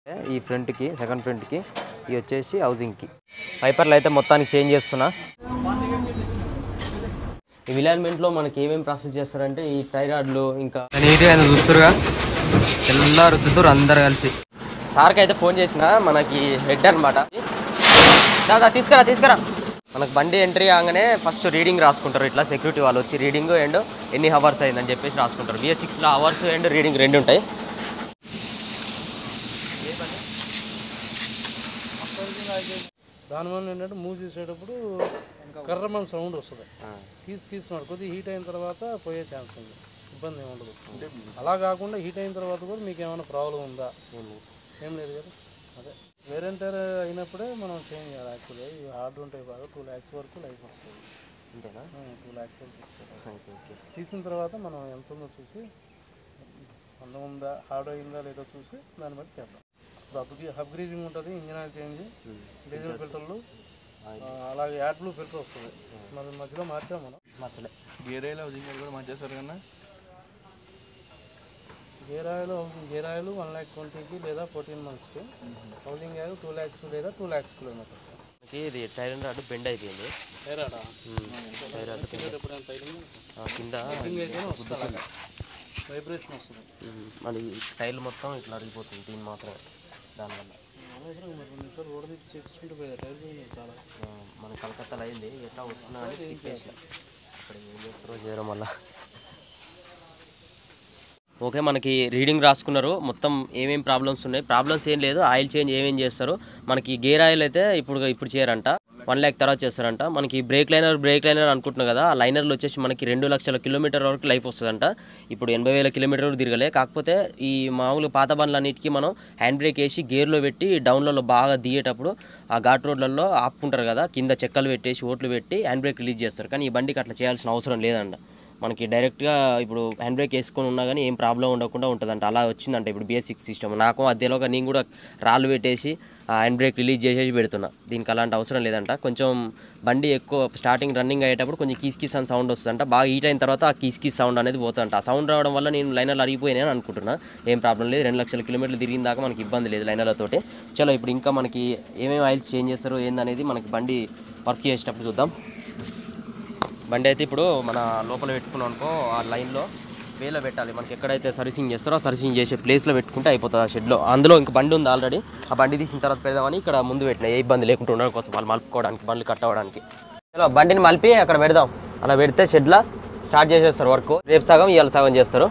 ఈ ఫ్రంట్కి సెకండ్ ఫ్రంట్కి ఇవి వచ్చేసి హౌసింగ్కి వైపర్లు అయితే మొత్తానికి చేంజ్ చేస్తున్నా ఈ విలైన్మెంట్లో మనకి ఏమేమి ప్రాసెస్ చేస్తారంటే ఈ టైరాడ్లు ఇంకా నీట్గా ఆయన చూస్తురుగా తెల్ల రుద్దుతురు అందరు కలిసి సార్కి అయితే ఫోన్ చేసిన మనకి హెడ్ అనమాట దాదా తీసుకురా తీసుకురా మనకు బండి ఎంట్రీ కాగానే ఫస్ట్ రీడింగ్ రాసుకుంటారు ఇట్లా సెక్యూరిటీ వాళ్ళు వచ్చి రీడింగ్ అండ్ ఎన్ని హవర్స్ అయిందని చెప్పేసి రాసుకుంటారు బిఎస్ సిక్స్లో అవర్స్ అండ్ రీడింగ్ రెండు ఉంటాయి దానివల్ల ఏంటంటే మూవ్ చేసేటప్పుడు కర్రమని సౌండ్ వస్తుంది కీస్ కీస్ కొద్దిగా హీట్ అయిన తర్వాత పోయే ఛాన్స్ ఉంది ఇబ్బంది ఏమి ఉండదు అలా కాకుండా హీట్ అయిన తర్వాత కూడా మీకు ఏమైనా ప్రాబ్లం ఉందా ఏం లేదు కదా అదే వేరెంటర్ అయినప్పుడే మనం చేంజ్ చేయాలి యాక్చువల్గా ఇవి హార్డ్ ఉంటాయి బాగా టూ ల్యాక్స్ వరకు లైఫ్ వస్తుంది అంతేనా టూ ల్యాక్స్ వరకు వస్తుంది ఓకే ఓకే తీసిన తర్వాత మనం ఎంత ఉందో చూసి అందం ఉందా హార్డ్ అయిందా లేదో చూసి దాన్ని బట్టి చేద్దాం ఇప్పుడు అప్ హబ్ గ్రీజింగ్ ఉంటుంది ఇంజిన్ ఆయిల్ చేంజ్ డీజిల్ ఫిల్టర్లు ఆ, అలాగే యాడ్ బ్లూ ఫిల్టర్ వస్తుంది మరి మధ్యలో మార్చాం మనం మసలే గేరేలో జింగల్ కూడా మంచిగా సార్ కన్నా gear oil gear oil one lakh ట్వంటీకి లేదా ఫోర్టీన్ మంత్స్కి హౌసింగ్ ఆయిల్ టూ ల్యాక్స్ లేదా టూ ల్యాక్స్ కిలోమీటర్స్ మనకి ఇది టైర్ రాడ్ బెండ్ అయిపోయింది ఏరాడా టైర్ రాడ్ ఎప్పుడైనా తగిలింది ఆ, కింద అయితేనే వస్తుంది అలాగా వైబ్రేషన్ వస్తుంది ఉమ్, మరి టైర్లు మొత్తం ఇట్లా అరిగిపోతుంది దీని మాత్రమే దానివల్ల అనవసరం మరి రెండు నిమిషాలు రోడ్ తెచ్చి చేసుకుంటూ పోయా టైర్ పోయింది చాలా ఆ, మన కలకత్తాలో అయింది ఎట్లా వస్తున్నా అని తిప్పేసిన అక్కడ ఏం చేస్తారో చేయడం వల్ల ఓకే మనకి రీడింగ్ రాసుకున్నారు మొత్తం ఏమేమి ప్రాబ్లమ్స్ ఉన్నాయి ప్రాబ్లమ్స్ ఏం లేదు ఆయిల్ చేంజ్ ఏమేం చేస్తారు మనకి గేర్ ఆయిల్ అయితే ఇప్పుడు ఇప్పుడు చేయరంట వన్ ల్యాక్ తర్వాత చేస్తారంట మనకి బ్రేక్ లైనర్ బ్రేక్ లైనర్ అనుకుంటున్నాం కదా ఆ లైనర్లు వచ్చేసి మనకి రెండు లక్షల కిలోమీటర్ వరకు లైఫ్ వస్తుందంట ఇప్పుడు ఎనభై వేల కిలోమీటర్ వరకు తిరగలే కాకపోతే ఈ మామూలు పాత బండ్లన్నిటికీ మనం హ్యాండ్ బ్రేక్ వేసి గేర్లో పెట్టి డౌన్లలో బాగా దిగేటప్పుడు ఆ ఘాట్ రోడ్లలో ఆపుకుంటారు కదా కింద చెక్కలు పెట్టేసి ఓట్లు పెట్టి హ్యాండ్ బ్రేక్ రిలీజ్ చేస్తారు కానీ ఈ బండికి అట్లా చేయాల్సిన అవసరం లేదంట మనకి డైరెక్ట్గా ఇప్పుడు హ్యాండ్ బ్రేక్ వేసుకొని ఉన్నా కానీ ఏం ప్రాబ్లం ఉండకుండా ఉంటుందంట అలా వచ్చిందంట ఇప్పుడు బేసిక్ సిస్టమ్ నాకు అదేలోగా నేను కూడా రాళ్ళు పెట్టేసి ఆ హ్యాండ్ బ్రేక్ రిలీజ్ చేసేసి పెడుతున్నా దీనికి అలాంటి అవసరం లేదంట కొంచెం బండి ఎక్కువ స్టార్టింగ్ రన్నింగ్ అయ్యేటప్పుడు కొంచెం కీస్ కీస్ అని సౌండ్ వస్తుందంట బాగా హీట్ అయిన తర్వాత ఆ కీస్ కీస్ సౌండ్ అనేది పోతుందంట ఆ సౌండ్ రావడం వల్ల నేను లైనర్లు అరిగిపోయినాయి అని అనుకుంటున్నా ఏం ప్రాబ్లం లేదు రెండు లక్షల కిలోమీటర్లు తిరిగిన దాకా మనకి ఇబ్బంది లేదు లైనర్లతోటి చలో ఇప్పుడు ఇంకా మనకి ఏమేమి ఆయిల్స్ చేంజ్ చేస్తారు ఏందనేది మనకి బండి వర్క్ చేసేటప్పుడు చూద్దాం బండి అయితే ఇప్పుడు మన లోపల పెట్టుకున్నాం అనుకో ఆ లైన్లో వేలో పెట్టాలి మనకి ఎక్కడైతే సర్వీసింగ్ చేస్తారో ఆ సర్వీసింగ్ చేసే ప్లేస్లో పెట్టుకుంటే అయిపోతుంది ఆ షెడ్లో అందులో ఇంక బండి ఉంది ఆల్రెడీ ఆ బండి తీసిన తర్వాత పెడదామని ఇక్కడ ముందు పెట్టిన ఏ ఇబ్బంది లేకుండా ఉండడం కోసం వాళ్ళు మలుపుకోవడానికి బండ్లు కట్ అవ్వడానికి చలో బండిని మలిపి అక్కడ పెడదాం అలా పెడితే షెడ్లో స్టార్ట్ చేసేస్తారు వర్క్ రేపు సగం ఇవాళ సగం చేస్తారు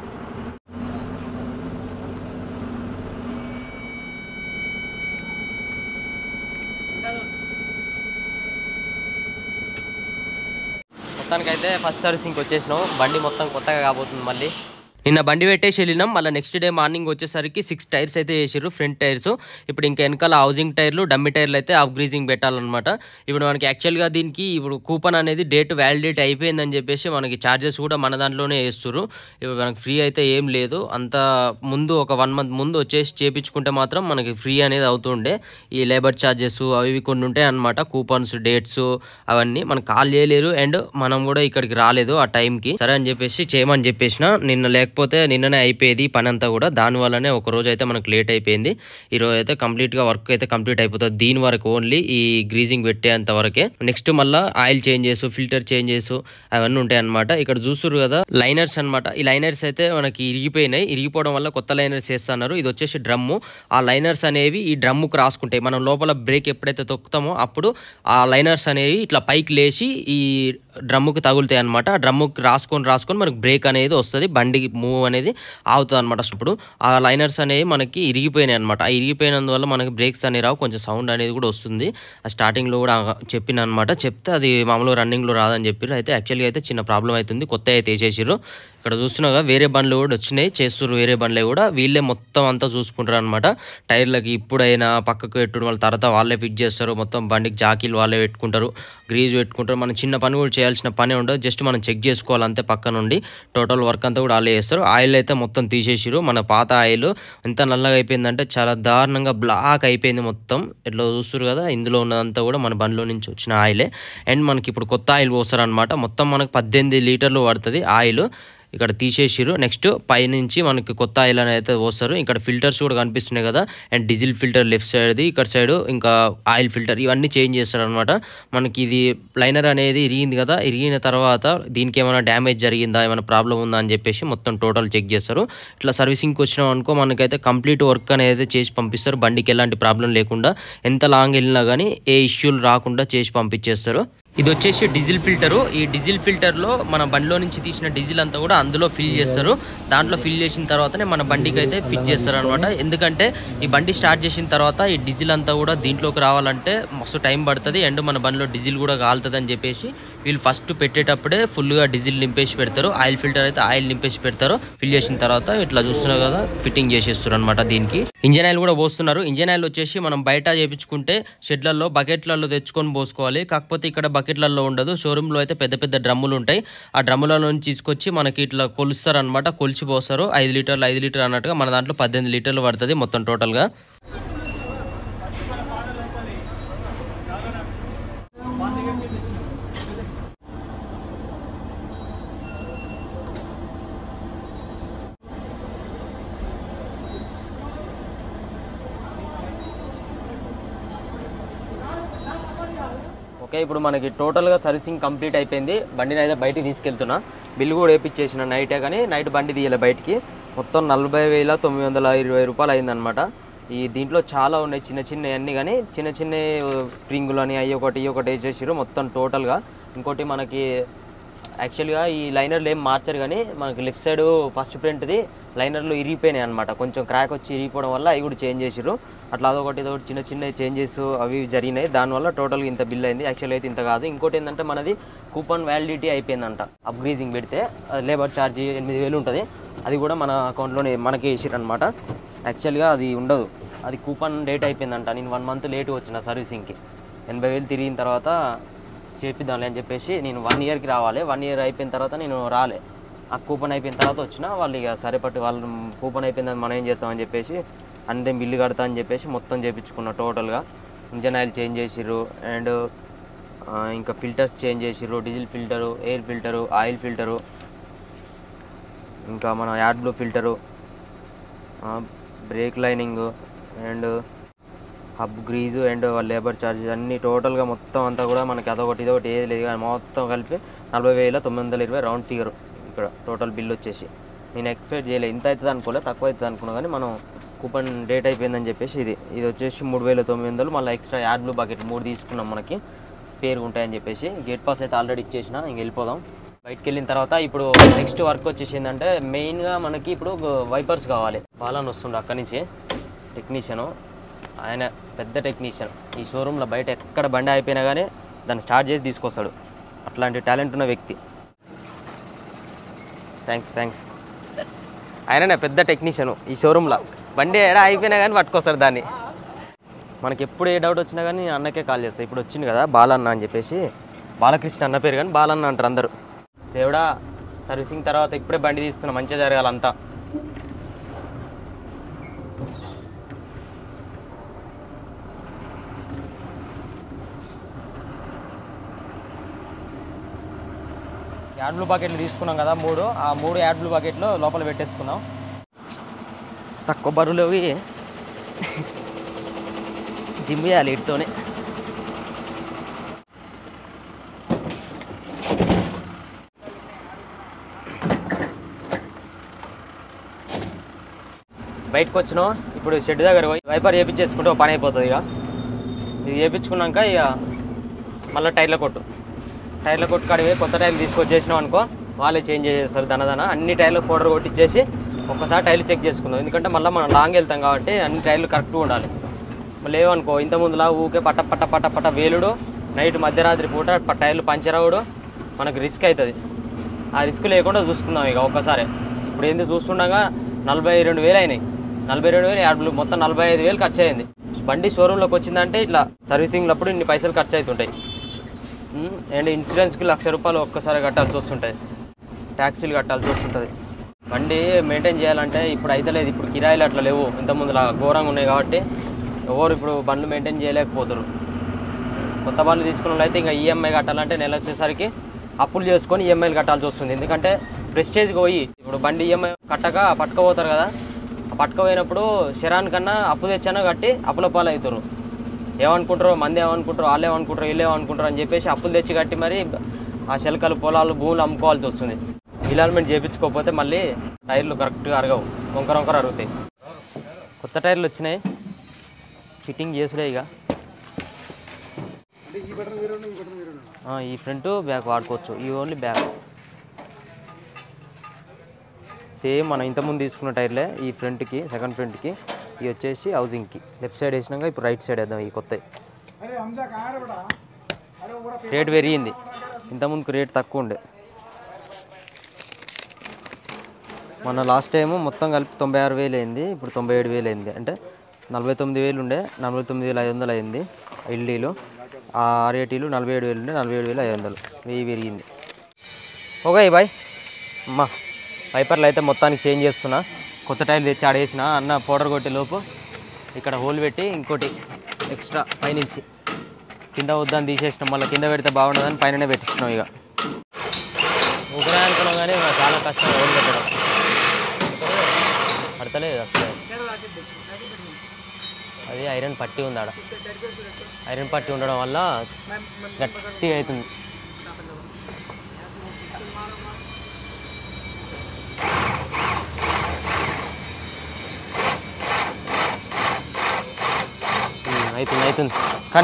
మొత్తానికైతే ఫస్ట్ సర్వీసింగ్కి వచ్చేసినాం బండి మొత్తం కొత్తగా కాబోతుంది మళ్ళీ నిన్న బండి పెట్టేసి వెళ్ళినాం మళ్ళీ నెక్స్ట్ డే మార్నింగ్ వచ్చేసరికి సిక్స్ టైర్స్ అయితే వేసారు ఫ్రంట్ టైర్స్ ఇప్పుడు ఇంకా వెనకాల హౌసింగ్ టైర్లు డమ్మి టైర్లు అయితే అప్ గ్రీజింగ్ పెట్టాలన్నమాట ఇప్పుడు మనకి యాక్చువల్గా దీనికి ఇప్పుడు కూపన్ అనేది డేట్ వ్యాలిడేట్ అయిపోయిందని చెప్పేసి మనకి ఛార్జెస్ కూడా మన దాంట్లోనే వేస్తారు ఇప్పుడు మనకి ఫ్రీ అయితే ఏం లేదు అంత ముందు ఒక వన్ మంత్ ముందు వచ్చేసి చేపించుకుంటే మాత్రం మనకి ఫ్రీ అనేది అవుతుండే ఈ లేబర్ ఛార్జెస్ అవి ఇవి కొన్ని ఉంటాయి అనమాట కూపన్స్ డేట్స్ అవన్నీ మనకు కాల్ చేయలేరు అండ్ మనం కూడా ఇక్కడికి రాలేదు ఆ టైంకి సరే అని చెప్పేసి చేయమని చెప్పేసిన నిన్న లేకపోతే నిన్ననే అయిపోయేది ఈ పని అంతా కూడా దాని వల్లనే ఒక రోజు అయితే మనకు లేట్ అయిపోయింది ఈ రోజు అయితే కంప్లీట్ గా వర్క్ అయితే కంప్లీట్ అయిపోతుంది దీని వరకు ఓన్లీ ఈ గ్రీజింగ్ పెట్టేంత వరకే నెక్స్ట్ మళ్ళీ ఆయిల్ చేంజెస్ ఫిల్టర్ చేంజెస్ అవన్నీ ఉంటాయి అనమాట ఇక్కడ చూస్తున్నారు కదా లైనర్స్ అన్నమాట ఈ లైనర్స్ అయితే మనకి ఇరిగిపోయినాయి ఇరిగిపోవడం వల్ల కొత్త లైనర్స్ వేస్తున్నారు ఇది వచ్చేసి డ్రమ్ము ఆ లైనర్స్ అనేవి ఈ డ్రమ్ముకు రాసుకుంటాయి మనం లోపల బ్రేక్ ఎప్పుడైతే తొక్కుతామో అప్పుడు ఆ లైనర్స్ అనేవి ఇట్లా పైకి లేచి ఈ డ్రమ్ముకి తగులుతాయి అనమాట ఆ డ్రమ్ముకి రాసుకొని రాసుకొని మనకి బ్రేక్ అనేది వస్తుంది బండికి మూవ్ అనేది ఆగుతుంది అనమాట ఇప్పుడు ఆ లైనర్స్ అనేవి మనకి ఇరిగిపోయినాయి అనమాట ఆ ఇరిగిపోయినందువల్ల మనకి బ్రేక్స్ అనేవి రావు కొంచెం సౌండ్ అనేది కూడా వస్తుంది ఆ స్టార్టింగ్లో కూడా చెప్పిన అనమాట చెప్తే అది మామూలుగా రన్నింగ్లో రాదని చెప్పారు అయితే యాక్చువల్గా అయితే చిన్న ప్రాబ్లం అవుతుంది కొత్త అయితే వేసేసారు ఇక్కడ చూస్తున్నాగా వేరే బండ్లు కూడా వచ్చినాయి చేస్తున్నారు వేరే బండ్లే కూడా వీళ్ళే మొత్తం అంతా చూసుకుంటారు అనమాట టైర్లకి ఇప్పుడైనా పక్కకు పెట్టుడు వాళ్ళ తర్వాత వాళ్ళే ఫిట్ చేస్తారు మొత్తం బండికి జాకీలు వాళ్ళే పెట్టుకుంటారు గ్రీజ్ పెట్టుకుంటారు మనం చిన్న పని కూడా చేయాల్సిన పని ఉండదు జస్ట్ మనం చెక్ చేసుకోవాలి అంతే పక్క నుండి టోటల్ వర్క్ అంతా కూడా వాళ్ళే చేస్తారు ఆయిల్ అయితే మొత్తం తీసేసిరు మన పాత ఆయిల్ ఎంత నల్లగా అయిపోయిందంటే చాలా దారుణంగా బ్లాక్ అయిపోయింది మొత్తం ఇట్లా చూస్తారు కదా ఇందులో ఉన్నదంతా కూడా మన బండిలో నుంచి వచ్చిన ఆయిలే అండ్ మనకి ఇప్పుడు కొత్త ఆయిల్ పోస్తారు అనమాట మొత్తం మనకు పద్దెనిమిది లీటర్లు పడుతుంది ఆయిల్ ఇక్కడ తీసేసిరు నెక్స్ట్ పైనుంచి మనకి కొత్త ఆయిల్ అనేది అయితే పోస్తారు ఇక్కడ ఫిల్టర్స్ కూడా కనిపిస్తున్నాయి కదా అండ్ డీజిల్ ఫిల్టర్ లెఫ్ట్ సైడ్ది ఇక్కడ సైడ్ ఇంకా ఆయిల్ ఫిల్టర్ ఇవన్నీ చేంజ్ చేస్తారు అనమాట మనకి ఇది లైనర్ అనేది ఇరిగింది కదా ఇరిగిన తర్వాత దీనికి ఏమైనా డ్యామేజ్ జరిగిందా ఏమైనా ప్రాబ్లం ఉందా అని చెప్పేసి మొత్తం టోటల్ చెక్ చేస్తారు ఇట్లా సర్వీసింగ్కి వచ్చినాం అనుకో మనకైతే కంప్లీట్ వర్క్ అనేది చేసి పంపిస్తారు బండికి ఎలాంటి ప్రాబ్లం లేకుండా ఎంత లాంగ్ వెళ్ళినా కానీ ఏ ఇష్యూలు రాకుండా చేసి పంపించేస్తారు ఇది వచ్చేసి డీజిల్ ఫిల్టరు ఈ డీజిల్ ఫిల్టర్లో మన బండిలో నుంచి తీసిన డీజిల్ అంతా కూడా అందులో ఫిల్ చేస్తారు దాంట్లో ఫిల్ చేసిన తర్వాతనే మన బండికి అయితే ఫిట్ చేస్తారు అనమాట ఎందుకంటే ఈ బండి స్టార్ట్ చేసిన తర్వాత ఈ డీజిల్ అంతా కూడా దీంట్లోకి రావాలంటే మస్తు టైం పడుతుంది అండ్ మన బండిలో డీజిల్ కూడా కాలుతుంది అని చెప్పేసి వీళ్ళు ఫస్ట్ పెట్టేటప్పుడే ఫుల్గా డీజిల్ నింపేసి పెడతారు ఆయిల్ ఫిల్టర్ అయితే ఆయిల్ నింపేసి పెడతారు ఫిల్ చేసిన తర్వాత ఇట్లా చూస్తున్నారు కదా ఫిట్టింగ్ చేసేస్తారు అనమాట దీనికి ఇంజన్ ఆయిల్ కూడా పోస్తున్నారు ఇంజన్ ఆయిల్ వచ్చేసి మనం బయట చేపించుకుంటే షెడ్లలో బకెట్లలో తెచ్చుకొని పోసుకోవాలి కాకపోతే ఇక్కడ బకెట్లలో ఉండదు షోరూంలో అయితే పెద్ద పెద్ద డ్రమ్ములు ఉంటాయి ఆ డ్రమ్ముల నుంచి తీసుకొచ్చి మనకి ఇట్లా కొలుస్తారు అనమాట కొలిచి పోస్తారు ఐదు లీటర్లు ఐదు లీటర్ అన్నట్టుగా మన దాంట్లో పద్దెనిమిది లీటర్లు పడుతుంది మొత్తం టోటల్గా ఓకే ఇప్పుడు మనకి టోటల్గా సర్వీసింగ్ కంప్లీట్ అయిపోయింది బండిని అయితే బయటికి తీసుకెళ్తున్నా బిల్ కూడా వేయించేసిన నైటే కానీ నైట్ బండి తీయలే బయటికి మొత్తం నలభై వేల తొమ్మిది వందల ఇరవై రూపాయలు అయిందనమాట ఈ దీంట్లో చాలా ఉన్నాయి చిన్న చిన్న అన్నీ కానీ చిన్న చిన్న స్ప్రింగులు అని అవి ఒకటి ఇవి ఒకటి వేసేసారు మొత్తం టోటల్గా ఇంకోటి మనకి యాక్చువల్గా ఈ లైనర్లు ఏం మార్చరు కానీ మనకి లెఫ్ట్ సైడ్ ఫస్ట్ ప్రింట్ది లైనర్లు ఇరిగిపోయినాయి అనమాట కొంచెం క్రాక్ వచ్చి ఇరిగిపోవడం వల్ల అవి కూడా చేంజ్ చేసిర్రు అట్లా అదొకటి ఇదొకటి చిన్న చిన్న చేంజెస్ అవి ఇవి జరిగినాయి దానివల్ల టోటల్గా ఇంత బిల్ అయింది యాక్చువల్ అయితే ఇంత కాదు ఇంకోటి ఏంటంటే మనది కూపన్ వ్యాలిడిటీ అయిపోయిందంట అప్గ్రీజింగ్ పెడితే లేబర్ ఛార్జ్ ఎనిమిది వేలు ఉంటుంది అది కూడా మన అకౌంట్లోనే మనకి వేసిరనమాట యాక్చువల్గా అది ఉండదు అది కూపన్ డేట్ అయిపోయిందంట నేను వన్ మంత్ లేట్ వచ్చిన సర్వీసింగ్కి ఎనభై వేలు తిరిగిన తర్వాత చేపిద్దాంలే అని చెప్పేసి నేను వన్ ఇయర్కి రావాలి వన్ ఇయర్ అయిపోయిన తర్వాత నేను రాలే ఆ కూపన్ అయిపోయిన తర్వాత వచ్చిన వాళ్ళు ఇక సరే పట్టు వాళ్ళు కూపన్ అయిపోయిందని మనం ఏం చేస్తామని చెప్పేసి అంటే బిల్లు కడతా అని చెప్పేసి మొత్తం చేపించుకున్నా టోటల్గా ఇంజన్ ఆయిల్ చేంజ్ చేసిర్రు అండ్ ఇంకా ఫిల్టర్స్ చేంజ్ చేసిర్రు diesel filter air filter oil filter ఇంకా మన AdBlue filter brake lining and hub grease and labour charges అన్ని టోటల్గా మొత్తం అంతా కూడా మనకి అదొకటి ఇదొకటి ఏది లేదు కానీ మొత్తం కలిపి నలభై వేల తొమ్మిది వందల ఇరవై రౌండ్ ఫిగర్ ఇక్కడ టోటల్ బిల్ వచ్చేసి నేను ఎక్స్పెక్ట్ చేయలేదు ఇంత అవుతుంది అనుకోలేదు తక్కువ అవుతుంది అనుకున్నా కానీ మనం కూపన్ డేట్ అయిపోయిందని చెప్పేసి ఇది ఇది వచ్చేసి మూడు వేల తొమ్మిది వందలు మళ్ళీ ఎక్స్ట్రా యాడ్ బ్లూ బకెట్ మూడు తీసుకున్నాం మనకి స్పేర్ ఉంటాయని చెప్పేసి గేట్ పాస్ అయితే ఆల్రెడీ ఇచ్చేసిన ఇంక వెళ్ళిపోదాం బయటికి వెళ్ళిన తర్వాత ఇప్పుడు నెక్స్ట్ వర్క్ వచ్చేసి ఏంటంటే మెయిన్గా మనకి ఇప్పుడు వైపర్స్ కావాలి బాలన్ వస్తుండే అక్కడి నుంచి టెక్నీషియను ఆయన పెద్ద టెక్నీషియన్ ఈ షోరూంలో బయట ఎక్కడ బండి అయిపోయినా కానీ దాన్ని స్టార్ట్ చేసి తీసుకొస్తాడు అట్లాంటి టాలెంట్ ఉన్న వ్యక్తి థ్యాంక్స్ థ్యాంక్స్ ఆయననే పెద్ద టెక్నీషియను ఈ షోరూంలో బండి ఎడ అయిపోయినా కానీ పట్టుకొస్తాడు దాన్ని మనకి ఎప్పుడు ఏ డౌట్ వచ్చినా కానీ నేను అన్నకే కాల్ చేస్తాను ఇప్పుడు వచ్చింది కదా బాలన్న అని చెప్పేసి బాలకృష్ణ అన్న పేరు కానీ బాలన్న అంటారు అందరూ దేవుడా సర్వీసింగ్ తర్వాత ఇప్పుడే బండి తీస్తున్నా మంచిగా జరగాలంతా యాడ్ బ్లూ బకెట్లు తీసుకున్నాం కదా మూడు ఆ మూడు యాడ్ బ్లూ బకెట్లు లోపల పెట్టేసుకుందాం తక్కువ బరువులు అవి జిమ్ చేయాలి ఇటుతోనే బయటకు వచ్చినాం ఇప్పుడు షెడ్ దగ్గర పోయి వైపర్ చేపించేసుకుంటే ఒక పని అయిపోతుంది ఇక ఇది చేపించుకున్నాక ఇక మళ్ళీ టైర్ల కొట్టు టైర్ల కొట్టు కాడివే కొత్త టైర్లు తీసుకొచ్చేసినాం అనుకో వాళ్ళే చేంజ్ చేసేస్తారు దనదన అన్ని టైర్లు పౌడర్ కొట్టించేసి ఒక్కసారి టైర్లు చెక్ చేసుకుందాం ఎందుకంటే మళ్ళీ మనం లాంగ్ వెళ్తాం కాబట్టి అన్ని టైర్లు కరెక్ట్గా ఉండాలి మళ్ళీ ఏమనుకో ఇంత ముందులా ఊకే పట్ట పట్ట పట్ట పట్ట వేలుడు నైట్ మధ్యరాత్రి పూట ప- టైర్లు పంచర్ అవ్వడు మనకు రిస్క్ అవుతుంది ఆ రిస్క్ లేకుండా చూసుకుందాం ఇక ఒక్కసారి ఇప్పుడు ఏంది చూస్తుండగా నలభై రెండు వేలు అయినాయి నలభై రెండు వేలు యాడ్లు మొత్తం నలభై ఐదు వేలు ఖర్చు అయింది బండి షోరూంలోకి వచ్చిందంటే ఇట్లా సర్వీసింగ్ అప్పుడు ఇన్ని పైసలు ఖర్చు అవుతుంటాయి ఉమ్, అండ్ ఇన్సూరెన్స్కి లక్ష రూపాయలు ఒక్కసారి కట్టాల్సి వస్తుంటాయి ట్యాక్సీలు కట్టాల్సి వస్తుంటుంది బండి మెయింటైన్ చేయాలంటే ఇప్పుడు అయితే లేదు ఇప్పుడు కిరాయిలు అట్లా లేవు ఇంతకుముందు ఘోరంగా ఉన్నాయి కాబట్టి ఎవరు ఇప్పుడు బండ్లు మెయింటైన్ చేయలేకపోతారు కొత్త బండ్లు తీసుకున్న వాళ్ళు అయితే ఇంకా ఈఎంఐ కట్టాలంటే నెల వచ్చేసరికి అప్పులు చేసుకొని ఈఎంఐలు కట్టాల్సి వస్తుంది ఎందుకంటే ప్రెస్టేజ్కి పోయి ఇప్పుడు బండి ఈఎంఐ కట్టక పట్టుకపోతారు కదా ఆ పట్టుకపోయినప్పుడు శరాన్ కన్నా అప్పు తెచ్చానో కట్టి అప్పుల పాలు అవుతారు ఏమనుకుంటారో మంది ఏమనుకుంటారో వాళ్ళు ఏమనుకుంటారో వీళ్ళు ఏమనుకుంటారో అని చెప్పేసి అప్పులు తెచ్చి కట్టి మరి ఆ శెలకలు పొలాలు భూములు అమ్ముకోవాల్సి వస్తుంది ఇలాల్మెంట్ చేయించుకోకపోతే మళ్ళీ టైర్లు కరెక్ట్గా అరగవు వంకర వంకర అరుగుతాయి కొత్త టైర్లు వచ్చినాయి ఫిట్టింగ్ చేసుడే ఇక ఆ, ఈ ఫ్రంట్ బ్యాక్ వాడుకోవచ్చు ఈ ఓన్లీ బ్యాక్ సేమ్ మనం ఇంతకుముందు తీసుకున్న టైర్లే ఈ ఫ్రంట్కి సెకండ్ ఫ్రంట్కి ఇవి వచ్చేసి హౌసింగ్కి లెఫ్ట్ సైడ్ వేసినాక ఇప్పుడు రైట్ సైడ్ వేద్దాం ఈ కొత్త రేట్ పెరిగింది ఇంతకుముందుకు రేట్ తక్కువ ఉండే మన లాస్ట్ టైము మొత్తం కలిపి తొంభై ఆరు వేలు అయింది ఇప్పుడు తొంభై ఏడు వేలు అయింది అంటే నలభై తొమ్మిది వేలు ఉండే నలభై తొమ్మిది వేల ఐదు వందలు అయింది ఎల్డీలు ఆ ఆర్ఏటీలు నలభై ఏడు వేలు ఉండే నలభై ఏడు వేల ఐదు వందలు వెయ్యి పెరిగింది ఓకే బాయ్ అమ్మా వైపర్లు అయితే మొత్తానికి చేంజ్ చేస్తున్నా కొత్త టైర్ తెచ్చి ఆడేసిన అన్న పౌడర్ కొట్టే లోపు ఇక్కడ హోల్ పెట్టి ఇంకోటి ఎక్స్ట్రా పైనుంచి కింద వద్దని తీసేసినాం మళ్ళీ కింద పెడితే బాగుండదని పైననే పెట్టిస్తున్నాం ఇక ఊపిరే అనుకున్నాం కానీ నాకు చాలా కష్టం హోల్ పెట్టడం పడతలేదు అసలు అది ఐరన్ పట్టి ఉంది ఆడ ఐరన్ పట్టి ఉండడం వల్ల గట్టిగా అవుతుంది ఉమ్, అవుతుంది అవుతుంది కానీ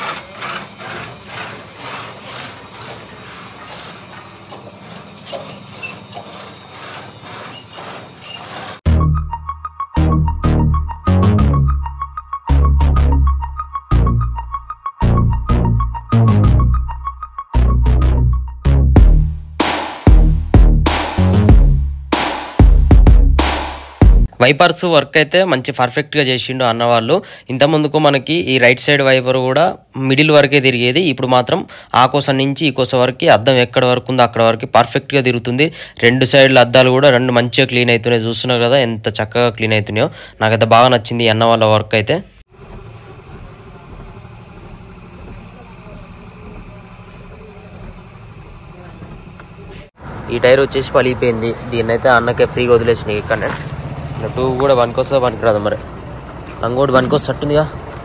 వైపర్స్ వర్క్ అయితే మంచి పర్ఫెక్ట్గా చేసిండు అన్నవాళ్ళు ఇంతకుముందుకు మనకి ఈ రైట్ సైడ్ వైపర్ కూడా మిడిల్ వరకే తిరిగేది ఇప్పుడు మాత్రం ఆ కోస నుంచి ఈ కోస వరకు అద్దం ఎక్కడ వరకు ఉందో అక్కడ వరకు పర్ఫెక్ట్గా తిరుగుతుంది రెండు సైడ్ల అద్దాలు కూడా రెండు మంచిగా క్లీన్ అవుతున్నాయి చూస్తున్నారు కదా ఎంత చక్కగా క్లీన్ అవుతున్నాయో నాకైతే బాగా నచ్చింది ఈ అన్న వాళ్ళ వర్క్ అయితే ఈ టైర్ వచ్చేసి పలిగిపోయింది దీన్ని అయితే అన్నకే ఫ్రీగా వదిలేసినాయి ఇక్కడ టూ కూడా పనికొస్తా పనికిరాదు మరి అంగోటి పనికొస్తట్టుందిగా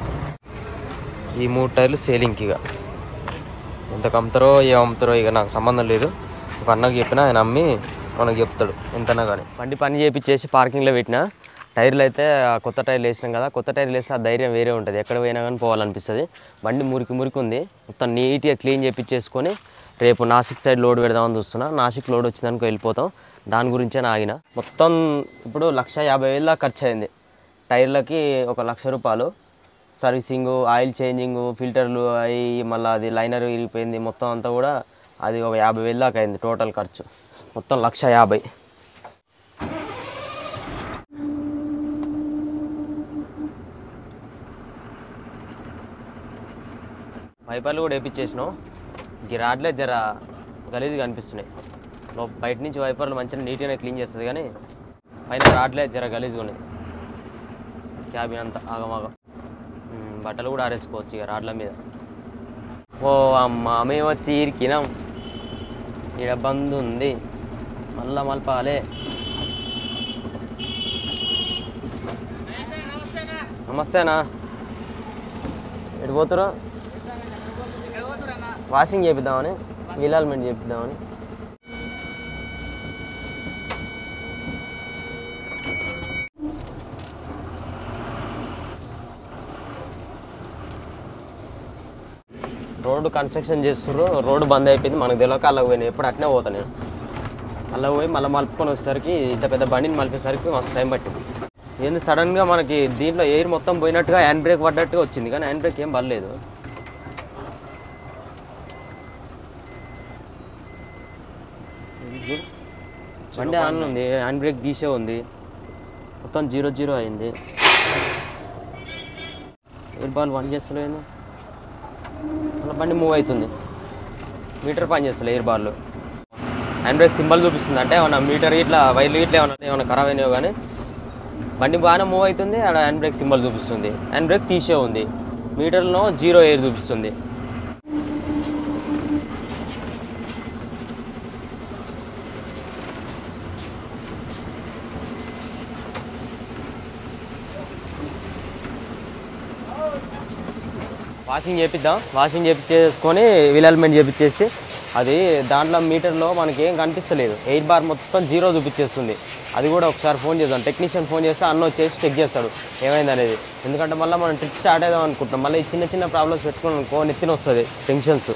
ఈ మూడు టైర్లు సేలింగ్కి ఇక ఎంత అమ్ముతారో ఏ అమ్ముతారో ఇక నాకు సంబంధం లేదు ఒక అన్నకి చెప్పినా ఆయన అమ్మి మనకు చెప్తాడు ఎంతనా కానీ బండి పని చేపించేసి పార్కింగ్లో పెట్టిన టైర్లు అయితే ఆ కొత్త టైర్లు వేసినాం కదా కొత్త టైర్లు వేస్తే ఆ ధైర్యం వేరే ఉంటుంది ఎక్కడ పోయినా కానీ పోవాలనిపిస్తుంది బండి మురికి మురికి ఉంది మొత్తం నీట్గా క్లీన్ చేపించేసుకొని రేపు నాసిక్ సైడ్ లోడ్ పెడదామని చూస్తున్నా నాసిక్ లోడ్ వచ్చిందనుకో వెళ్ళిపోతాం దాని గురించే నా ఆగిన మొత్తం ఇప్పుడు లక్ష యాభై వేల దాకా ఖర్చు అయింది టైర్లకి ఒక లక్ష రూపాయలు సర్వీసింగ్ ఆయిల్ చేంజింగ్ ఫిల్టర్లు అవి మళ్ళీ అది లైనర్ విరిగిపోయింది మొత్తం అంతా కూడా అది ఒక యాభై వేలు దాకా అయింది టోటల్ ఖర్చు మొత్తం లక్ష యాభై వైపర్లు కూడా వేపించేసినాం ఈ రాడ్లే జర గలీజ్గా అనిపిస్తున్నాయి లో బయట నుంచి వైపర్లు మంచిగా నీట్గానే క్లీన్ చేస్తుంది కానీ పైన రాడ్లే జర గలీజ్గా ఉన్నాయి క్యాబిన్ అంతా ఆగమాగం ఉమ్, బట్టలు కూడా ఆరేసుకోవచ్చు ఇక రాడ్ల మీద ఓ అమ్మ మేము వచ్చి ఇరికినాం ఈడ బంద్ ఉంది మళ్ళా మలపాలే నమస్తేనా ఎటు పోతురు వాషింగ్ చేపిద్దామని నీలాల్మెంట్ చేపిద్దామని రోడ్డు కన్స్ట్రక్షన్ చేస్తుర్రు రోడ్డు బంద్ అయిపోయింది మనకు తెలియక అలా పోయినా ఎప్పుడు అట్నే పోతా నేను అలా పోయి మళ్ళీ మలుపుకొని వచ్చేసరికి ఇంత పెద్ద బండిని మలిపేసరికి మస్తు టైం పట్టింది ఏంది సడన్గా మనకి దీంట్లో ఎయిర్ మొత్తం పోయినట్టుగా హ్యాండ్ బ్రేక్ పడ్డట్టుగా వచ్చింది కానీ హ్యాండ్ బ్రేక్ ఏం పడలేదు బండి ఆన్ ఉంది హ్యాండ్ బ్రేక్ గీసే ఉంది మొత్తం జీరో జీరో అయింది ఎయిర్ బాల్ పని చేస్తలేదు మళ్ళీ బండి మూవ్ అవుతుంది మీటర్ పని చేస్తలే air ball hand brake symbol చూపిస్తుంది అంటే ఏమన్నా మీటర్ ఇట్లా వైర్లు ఇట్లా ఏమన్నా ఏమన్నా ఖరాబ్ అయినాయో కానీ బండి బాగానే మూవ్ అవుతుంది అక్కడ హ్యాండ్ బ్రేక్ సింబల్ చూపిస్తుంది హ్యాండ్ బ్రేక్ తీసే ఉంది మీటర్లో జీరో ఎయిర్ చూపిస్తుంది వాషింగ్ చేపిద్దాం వాషింగ్ చేపించేసుకొని విలాల్మెంట్ చేపించేసి అది దాంట్లో మీటర్లో మనకి ఏం కనిపిస్తలేదు ఎయిర్ బార్ మొత్తం జీరో చూపించేస్తుంది అది కూడా ఒకసారి ఫోన్ చేద్దాం టెక్నీషియన్ ఫోన్ చేస్తే అన్న వచ్చేసి చెక్ చేస్తాడు ఏమైంది అనేది ఎందుకంటే మళ్ళీ మనం ట్రిప్ స్టార్ట్ అవుదాం అనుకుంటాం మళ్ళీ ఈ చిన్న చిన్న ప్రాబ్లమ్స్ పెట్టుకుని అనుకో నెత్తిన వస్తుంది టెన్షన్స్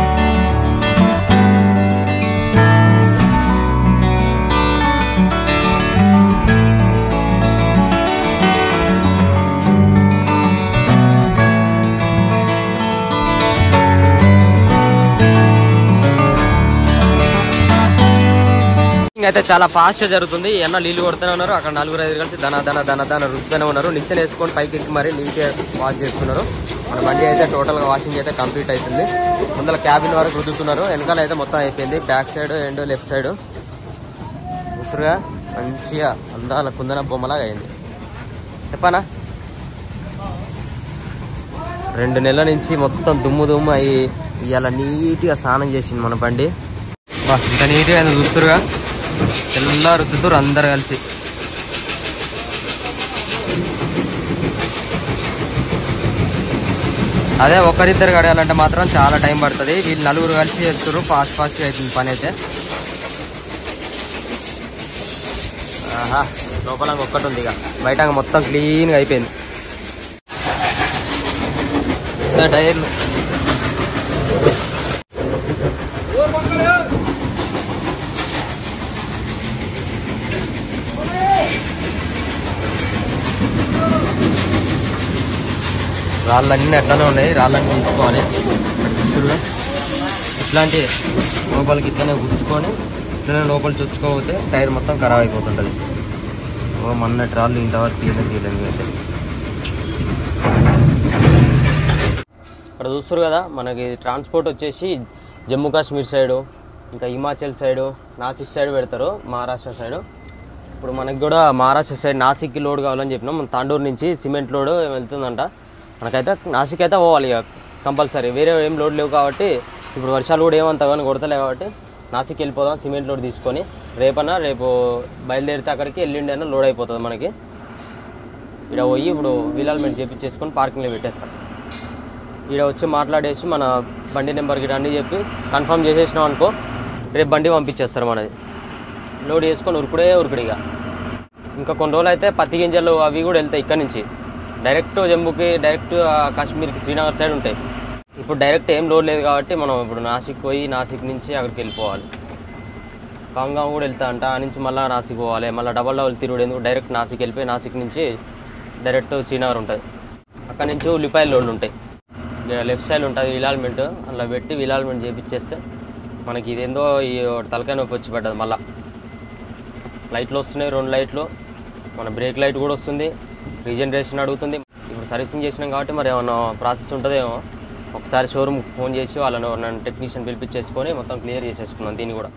అయితే చాలా ఫాస్ట్ జరుగుతుంది ఎన్న నీళ్లు కొడుతూనే ఉన్నారు అక్కడ నలుగురు ఐదు కలిసి దన దన దన దన రుద్దుతూనే ఉన్నారు నిచ్చెన వేసుకొని పైకి ఎక్కి మరి నీట్గా వాష్ చేస్తున్నారు మన బండి అయితే టోటల్గా వాషింగ్ అయితే కంప్లీట్ అవుతుంది ముందర క్యాబిన్ వరకు రుద్దుతున్నారు వెనకాల అయితే మొత్తం అయిపోయింది back side and left side ఉసురుగా మంచిగా అందాల కుందన బొమ్మలాగా అయింది చెప్పానా రెండు నెలల నుంచి మొత్తం దుమ్ము దుమ్ము అయ్యి ఇవాళ నీట్గా స్నానం చేసింది మన బండి వా, ఇంత నీట్గా అయింది చూస్తురుగా తెల్ల రుద్దుతురు అందరు కలిసి అదే ఒకరిద్దరు కడగాలంటే మాత్రం చాలా టైం పడుతుంది వీళ్ళు నలుగురు కలిసి చేస్తారు ఫాస్ట్ ఫాస్ట్గా అవుతుంది పని అయితే ఆహా లోపల ఒక్కటి ఉంది ఇక బయట మొత్తం క్లీన్గా అయిపోయింది ఇంకా టైర్లు రాళ్ళన్నీ అట్లానే ఉన్నాయి రాళ్ళన్నీ తీసుకోవాలి చూడు ఇట్లాంటి లోపలికి ఇట్లనే గుచ్చుకొని ఇట్లనే లోపల చొచ్చుకోకపోతే టైర్ మొత్తం ఖరాబ్ అయిపోతుంటుంది ఓ మొన్నటి రాళ్ళు ఇంతవరకు తీయలేదు తీయలేదు అయితే ఇక్కడ చూస్తారు కదా మనకి ట్రాన్స్పోర్ట్ వచ్చేసి జమ్మూ కాశ్మీర్ సైడు ఇంకా హిమాచల్ సైడు నాసిక్ సైడ్ పెడతారు మహారాష్ట్ర సైడు ఇప్పుడు మనకి కూడా మహారాష్ట్ర సైడ్ నాసిక్కి లోడ్ కావాలని చెప్పినాం మన తాండూరు నుంచి సిమెంట్ లోడ్ వెళ్తుందంట మనకైతే నాసిక్ అయితే పోవాలి ఇక కంపల్సరీ వేరే ఏం లోడ్ లేవు కాబట్టి ఇప్పుడు వర్షాలు కూడా ఏమంత కానీ కొడతలే కాబట్టి నాసిక్ వెళ్ళిపోదాం సిమెంట్ లోడ్ తీసుకొని రేపన్నా రేపు బయలుదేరితే అక్కడికి ఎల్లుండి అయినా లోడ్ అయిపోతుంది మనకి ఇక్కడ పోయి ఇప్పుడు వీలాల్మెంట్ చేపించేసుకొని పార్కింగ్లో పెట్టేస్తాం ఈడ వచ్చి మాట్లాడేసి మన బండి నెంబర్కి రండి చెప్పి కన్ఫర్మ్ చేసేసినాం అనుకో రేపు బండి పంపించేస్తారు మనది లోడ్ చేసుకొని ఉరుకుడే ఉరుకుడిగా ఇంకా కొన్ని రోజులు అయితే పత్తి గింజలు అవి కూడా వెళ్తాయి ఇక్కడ నుంచి డైరెక్ట్ జమ్మూకి డైరెక్ట్ ఆ, కాశ్మీర్కి శ్రీనగర్ సైడ్ ఉంటాయి ఇప్పుడు డైరెక్ట్ ఏం లోడ్ లేదు కాబట్టి మనం ఇప్పుడు నాసిక్ పోయి నాసిక్ నుంచి అక్కడికి వెళ్ళిపోవాలి కాంగాం కూడా వెళ్తా అంట ఆ నుంచి మళ్ళీ నాసిక్ పోవాలి మళ్ళీ డబల్ డబల్ తిరుగుడు ఎందుకు డైరెక్ట్ నాసిక్ వెళ్ళిపోయి నాసిక్ నుంచి డైరెక్ట్ శ్రీనగర్ ఉంటుంది అక్కడ నుంచి ఉల్లిపాయలు లోడ్లు ఉంటాయి ఇక లెఫ్ట్ సైడ్ ఉంటుంది విలాల్మెంట్ అలా పెట్టి విలాల్మెంట్ చేపించేస్తే మనకి ఇదేందో ఈ తలకాయ నొప్పి వచ్చి పడ్డది మళ్ళీ లైట్లు వస్తున్నాయి రెండు లైట్లు మన బ్రేక్ లైట్ కూడా వస్తుంది రీజనరేషన్ అడుగుతుంది ఇప్పుడు సర్వీసింగ్ చేసినాం కాబట్టి మరి ఏమన్నా ప్రాసెస్ ఉంటుందేమో ఒకసారి షోరూమ్ ఫోన్ చేసి వాళ్ళని నన్ను టెక్నీషియన్ పిలిపించేసుకొని మొత్తం క్లియర్ చేసేసుకున్నాం దీన్ని కూడా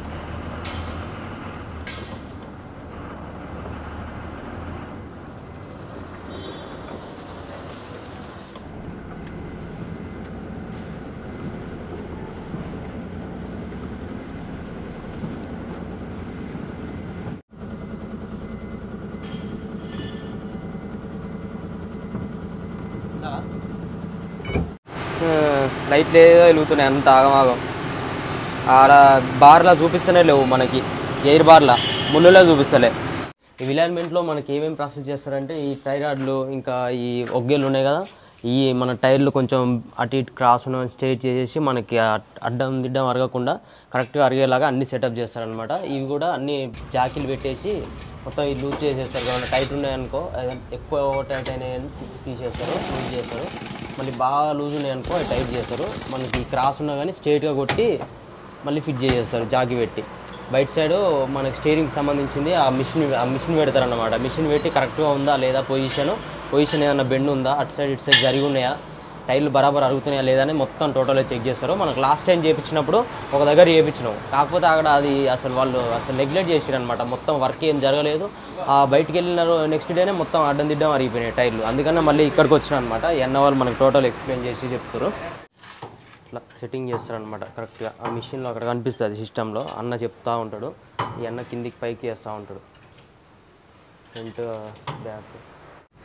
లైట్లు ఏదో వెలుగుతున్నాయి అంత ఆగమాగం ఆడ బార్లా చూపిస్తూనే లేవు మనకి ఎయిర్ బార్లా ముళ్ళులో చూపిస్తలే ఈ విలైన్మెంట్లో మనకి ఏమేమి ప్రాసెస్ చేస్తారంటే ఈ టైరాడ్లు ఇంకా ఈ ఒగ్గేలు ఉన్నాయి కదా ఈ మన టైర్లు కొంచెం అటు ఇటు క్రాస్ ఉన్న స్ట్రేట్ చేసేసి మనకి ఆ అడ్డం దిడ్డం అరగకుండా కరెక్ట్గా అరిగేలాగా అన్ని సెటప్ చేస్తారనమాట ఇవి కూడా అన్ని జాకీలు పెట్టేసి మొత్తం ఇది లూజ్ చేసేస్తారు కాబట్టి టైట్ ఉన్నాయనుకో అదే ఎక్కువ టైట్ అయినాయని తీసేస్తారు లూజ్ చేస్తారు మళ్ళీ బాగా లూజ్ ఉన్నాయనుకో అవి టైట్ చేస్తారు మనకి క్రాస్ ఉన్నా కానీ స్ట్రేట్గా కొట్టి మళ్ళీ ఫిట్ చేసేస్తారు జాకి పెట్టి బయట సైడ్ మనకి స్టీరింగ్ సంబంధించింది ఆ మిషన్ ఆ మిషన్ పెడతారన్నమాట మిషన్ పెట్టి కరెక్ట్గా ఉందా లేదా పొజిషన్ పొజిషన్ ఏదైనా బెండ్ ఉందా అటు సైడ్ ఇటు సైడ్ జరిగి ఉన్నాయా టైర్లు బరాబర్ అరుగుతున్నాయా లేదా అని మొత్తం టోటల్గా చెక్ చేస్తారు మనకు లాస్ట్ టైం చేయించినప్పుడు ఒక దగ్గర చేయించినాం కాకపోతే అక్కడ అది అసలు వాళ్ళు అసలు నెగ్లెక్ట్ చేసారు అనమాట మొత్తం వర్క్ ఏం జరగలేదు ఆ బయటికి వెళ్ళిన నెక్స్ట్ డేనే మొత్తం అడ్డం దిడ్డం అరిగిపోయినాయి టైర్లు అందుకనే మళ్ళీ ఇక్కడికి వచ్చిన అనమాట ఎన్న వాళ్ళు మనకు టోటల్ ఎక్స్ప్లెయిన్ చేసి చెప్తారు ఇట్లా సెట్టింగ్ చేస్తారనమాట కరెక్ట్గా ఆ మిషన్లో అక్కడ కనిపిస్తుంది సిస్టంలో అన్న చెప్తా ఉంటాడు ఈ అన్న కిందికి పైకి వేస్తూ ఉంటాడు ఫ్రంట్ బ్యాక్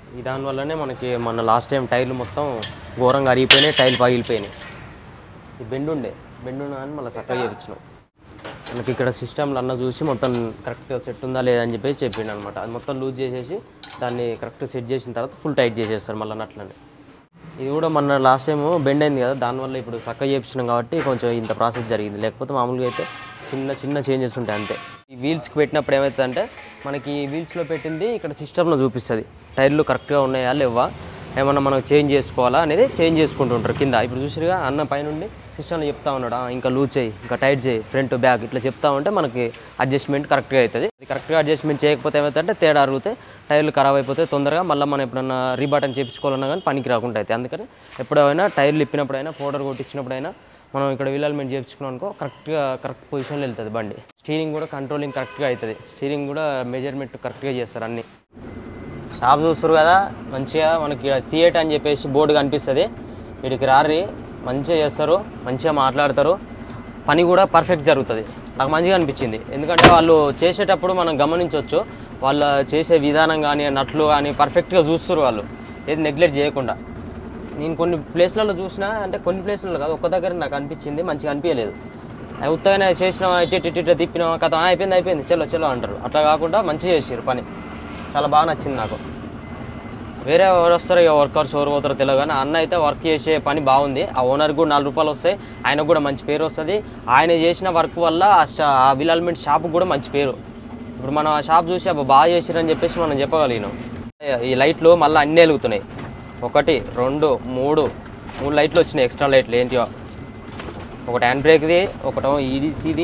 ఈ దానివల్లనే మనకి మన లాస్ట్ టైం టైర్లు మొత్తం ఘోరంగా అరిగిపోయినాయి టైర్లు పగిలిపోయినాయి ఈ బెండ్ ఉండే బెండ్ ఉన్నా అని మళ్ళీ చక్కగా చేయించినాం మనకి ఇక్కడ సిస్టమ్లో అన్న చూసి మొత్తం కరెక్ట్గా సెట్ ఉందా లేదా అని చెప్పేసి చెప్పిండు అనమాట అది మొత్తం లూజ్ చేసేసి దాన్ని కరెక్ట్ సెట్ చేసిన తర్వాత ఫుల్ టైట్ చేసేస్తారు మళ్ళీ అట్లనే ఇది కూడా మన లాస్ట్ టైం బెండ్ అయింది కదా దానివల్ల ఇప్పుడు చక్కగా చేయించినాం కాబట్టి కొంచెం ఇంత ప్రాసెస్ జరిగింది లేకపోతే మామూలుగా అయితే చిన్న చిన్న చేంజెస్ ఉంటాయి అంతే ఈ వీల్స్కి పెట్టినప్పుడు ఏమవుతుందంటే మనకి ఈ వీల్స్లో పెట్టింది ఇక్కడ సిస్టంలో చూపిస్తుంది టైర్లు కరెక్ట్గా ఉన్నాయా లేవా ఏమన్నా మనం చేంజ్ చేసుకోవాలా అనేది చేంజ్ చేసుకుంటుంటారు కింద ఇప్పుడు చూసిరుగా అన్న పైనుండి సిస్టంలో చెప్తా ఉన్నాడు "ఆ, ఇంకా లూజ్ చేయి ఇంకా టైట్ చేయి ఫ్రంట్ బ్యాక్ ఇట్లా చెప్తా ఉంటే మనకి అడ్జస్ట్మెంట్ కరెక్ట్గా అవుతుంది అది కరెక్ట్గా అడ్జస్ట్మెంట్ చేయకపోతే ఏమవుతుందంటే తేడా అరిగితే టైర్లు ఖరాబ్ అయిపోతే తొందరగా మళ్ళీ మనం ఎప్పుడన్నా రీబాటన్ చేయించుకోవాలన్నా కానీ పనికి రాకుండా అవుతాయి అందుకని ఎప్పుడైనా టైర్లు ఇప్పినప్పుడైనా పౌడర్ కొట్టించినప్పుడైనా మనం ఇక్కడ విలాల్మెంట్ చేయించుకున్నాం అనుకో కరెక్ట్గా కరెక్ట్ పొజిషన్లో వెళ్తుంది బండి స్టీరింగ్ కూడా కంట్రోలింగ్ కరెక్ట్గా అవుతుంది స్టీరింగ్ కూడా మెజర్మెంట్ కరెక్ట్గా చేస్తారు అన్నీ షాప్ చూస్తారు కదా మంచిగా మనకి సిఎట్ అని చెప్పేసి బోర్డు కనిపిస్తుంది వీడికి రారి మంచిగా చేస్తారు మంచిగా మాట్లాడతారు పని కూడా పర్ఫెక్ట్ జరుగుతుంది నాకు మంచిగా అనిపించింది ఎందుకంటే వాళ్ళు చేసేటప్పుడు మనం గమనించవచ్చు వాళ్ళ చేసే విధానం కానీ నట్లు కానీ పర్ఫెక్ట్గా చూస్తారు వాళ్ళు ఏది నెగ్లెక్ట్ చేయకుండా నేను కొన్ని ప్లేస్లలో చూసినా అంటే కొన్ని ప్లేస్లలో కాదు ఒక్క దగ్గర నాకు అనిపించింది మంచిగా అనిపించలేదు అది ఉత్తగానే చేసినావా ఇటు ఇటు ఇటు ఇటు తిప్పినావా కథ "ఆ, అయిపోయింది అయిపోయింది చలో చలో అంటారు అట్లా కాకుండా మంచిగా చేసారు పని చాలా బాగా నచ్చింది నాకు వేరే ఎవరు వస్తారో ఇక వర్కర్స్ ఎవరు పోతారో తెలియదు కానీ అన్న అయితే వర్క్ చేసే పని బాగుంది ఆ ఓనర్కి కూడా నాలుగు రూపాయలు వస్తాయి ఆయనకు కూడా మంచి పేరు వస్తుంది ఆయన చేసిన వర్క్ వల్ల ఆ షా ఆ విలాల్మెంట్ షాప్కి కూడా మంచి పేరు ఇప్పుడు మనం ఆ షాప్ చూసి అబ్బా బాగా చేసిరని చెప్పేసి మనం చెప్పగలిగినాం ఈ లైట్లు మళ్ళీ అన్నీ వెలుగుతున్నాయి ఒకటి రెండు మూడు మూడు లైట్లు వచ్చినాయి ఎక్స్ట్రా లైట్లు ఏంటివో ఒకటి హ్యాండ్ బ్రేక్ది ఒకటో ఈడీసీది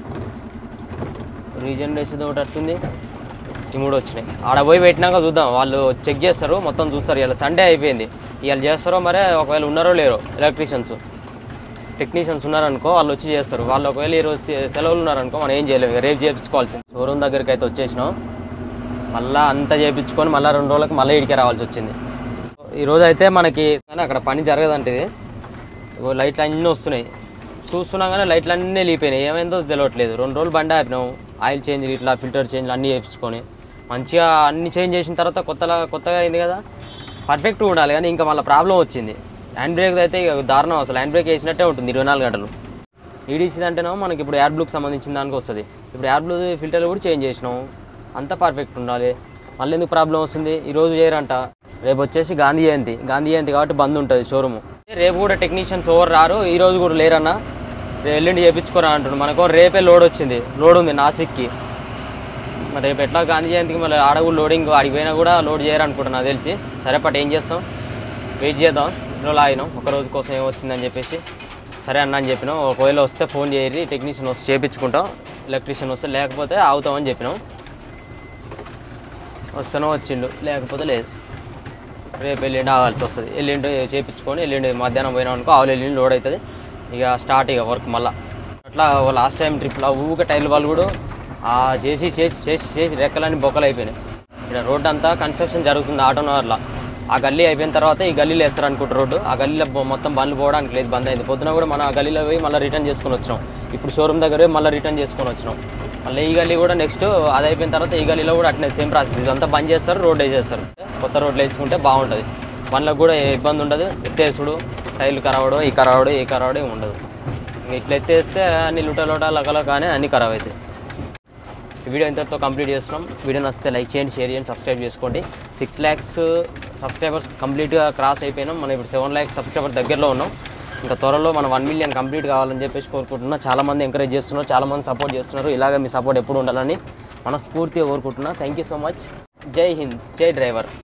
రీజనరేషన్ ఒకటి అట్టుంది ఈ మూడు వచ్చినాయి ఆడ పోయి పెట్టినాక చూద్దాం వాళ్ళు చెక్ చేస్తారు మొత్తం చూస్తారు ఇలా సండే అయిపోయింది ఇవాళ చేస్తారో మరే ఒకవేళ ఉన్నారో లేరో ఎలక్ట్రీషియన్స్ టెక్నీషియన్స్ ఉన్నారనుకో వాళ్ళు వచ్చి చేస్తారు వాళ్ళు ఒకవేళ ఈరోజు సె- సెలవులు ఉన్నారనుకో మనం ఏం చేయలేము ఇక రేపు చేయించుకోవాల్సింది షోరూమ్ దగ్గరికి అయితే వచ్చేసినాం మళ్ళీ అంతా చేయించుకొని మళ్ళీ రెండు రోజులకు మళ్ళీ ఇడికే రావాల్సి వచ్చింది ఈరోజు అయితే మనకి కానీ అక్కడ పని జరగదంటే ఇది ఇగో లైట్లు అన్నీ వస్తున్నాయి చూస్తున్నాం కానీ లైట్లు అన్నీ వెళ్ళిపోయినాయి ఏమైందో తెలియట్లేదు రెండు రోజులు బండి ఆపినాం ఆయిల్ చేంజ్ ఇట్లా ఫిల్టర్ చేంజ్ అన్నీ చేయించుకొని మంచిగా అన్ని చేంజ్ చేసిన తర్వాత కొత్తలా కొత్తగా అయింది కదా పర్ఫెక్ట్గా ఉండాలి కానీ ఇంకా మళ్ళీ ప్రాబ్లం వచ్చింది హ్యాండ్ బ్రేక్ అయితే ఇక దారుణం అసలు హ్యాండ్ బ్రేక్ వేసినట్టే ఉంటుంది ఇరవై నాలుగు గంటలు ఈడీసీ అంటేనేమో మనకి ఇప్పుడు ఎయిర్ బ్లూకి సంబంధించిన దానికి వస్తుంది ఇప్పుడు ఎయిర్ బ్లూ ఫిల్టర్లు కూడా చేంజ్ చేసినాం అంతా పర్ఫెక్ట్ ఉండాలి మళ్ళీ ఎందుకు ప్రాబ్లం వస్తుంది ఈ రోజు చేయరంట రేపు వచ్చేసి గాంధీ జయంతి గాంధీ జయంతి కాబట్టి బంద్ ఉంటుంది షోరూమ్ రేపు కూడా టెక్నీషియన్స్ ఓవర్ రారు ఈ రోజు కూడా లేరన్న రే- ఎల్లుండి చేయించుకోరా అంటున్నాడు మనకు రేపే లోడ్ వచ్చింది లోడ్ ఉంది నాసిక్కి మరి రేపు ఎట్లా గాంధీ జయంతికి మళ్ళీ ఆడ కూడా లోడింగ్ ఆడికి పోయినా కూడా లోడ్ చేయరు అనుకుంటా నాకు తెలిసి సరే పట్ ఏం చేస్తాం వెయిట్ చేద్దాం రోజులు ఆగినాం ఒక రోజు కోసం ఏం వచ్చిందని చెప్పేసి సరే అన్న అని చెప్పినాం ఒకవేళ వస్తే ఫోన్ చేయరి టెక్నీషియన్ వస్తే చేయించుకుంటాం ఎలక్ట్రీషియన్ వస్తే లేకపోతే ఆగుతామని చెప్పినాం వస్తేనో వచ్చిండు లేకపోతే లేదు రేపు ఎల్లుండి ఆవాల్సి వస్తుంది ఎల్లుండి చేయించుకొని ఎల్లుండి మధ్యాహ్నం పోయినాం అనుకో ఆవులు ఎల్లుండి లోడ్ అవుతుంది ఇక స్టార్ట్ ఇక వర్క్ మళ్ళా అట్లా లాస్ట్ టైం ట్రిప్లో ఊక టైర్లు వాళ్ళు కూడా ఆ చేసి చేసి చేసి చేసి రెక్కలన్నీ బొక్కలు అయిపోయినాయి ఇక్కడ రోడ్ అంతా కన్స్ట్రక్షన్ జరుగుతుంది ఆటోనవర్లో ఆ గల్లీ అయిపోయిన తర్వాత ఈ గల్లీలో వేస్తారు అనుకుంటారు రోడ్డు ఆ గల్లీలో బొ- మొత్తం బండ్లు పోవడానికి లేదు బంద్ అయింది పొద్దున కూడా మనం ఆ గల్లీలో పోయి మళ్ళీ రిటర్న్ చేసుకొని వచ్చినాం ఇప్పుడు షోరూమ్ దగ్గర పోయి మళ్ళీ రిటర్న్ చేసుకొని వచ్చినాం మళ్ళీ ఈ గల్లీ కూడా నెక్స్ట్ అది అయిపోయిన తర్వాత ఈ గల్లీలో కూడా అట్నే సేమ్ ప్రాసెస్ ఇదంతా బంద్ చేస్తారు రోడ్ వేసేస్తారు కొత్త రోడ్లు వేసుకుంటే బాగుంటుంది బండ్లకు కూడా ఏ ఇబ్బంది ఉండదు ఎత్తేసుడు టైర్లు కరావడం ఈ కరావడం ఈ కరావడం ఏమి ఉండదు ఇంక ఇట్లా ఎత్తేస్తే అన్ని లుట లోట లకల కానీ అన్ని ఖరాబ్ అవుతాయి ఈ వీడియో ఇంతటితో కంప్లీట్ చేస్తున్నాం వీడియో నచ్చితే లైక్ చేయండి షేర్ చేయండి సబ్స్క్రైబ్ చేసుకోండి సిక్స్ ల్యాక్స్ సబ్స్క్రైబర్స్ కంప్లీట్గా క్రాస్ అయిపోయినాం మనం ఇప్పుడు సెవెన్ ల్యాక్స్ సబ్స్క్రైబర్ దగ్గరలో ఉన్నాం ఇంకా త్వరలో మనం వన్ మిలియన్ కంప్లీట్ కావాలని చెప్పేసి కోరుకుంటున్నా చాలామంది ఎంకరేజ్ చేస్తున్నారు చాలామంది సపోర్ట్ చేస్తున్నారు ఇలాగే మీ సపోర్ట్ ఎప్పుడు ఉండాలని మనస్ఫూర్తిగా కోరుకుంటున్నా థ్యాంక్ యూ సో మచ్ జై హింద్ జై డ్రైవర్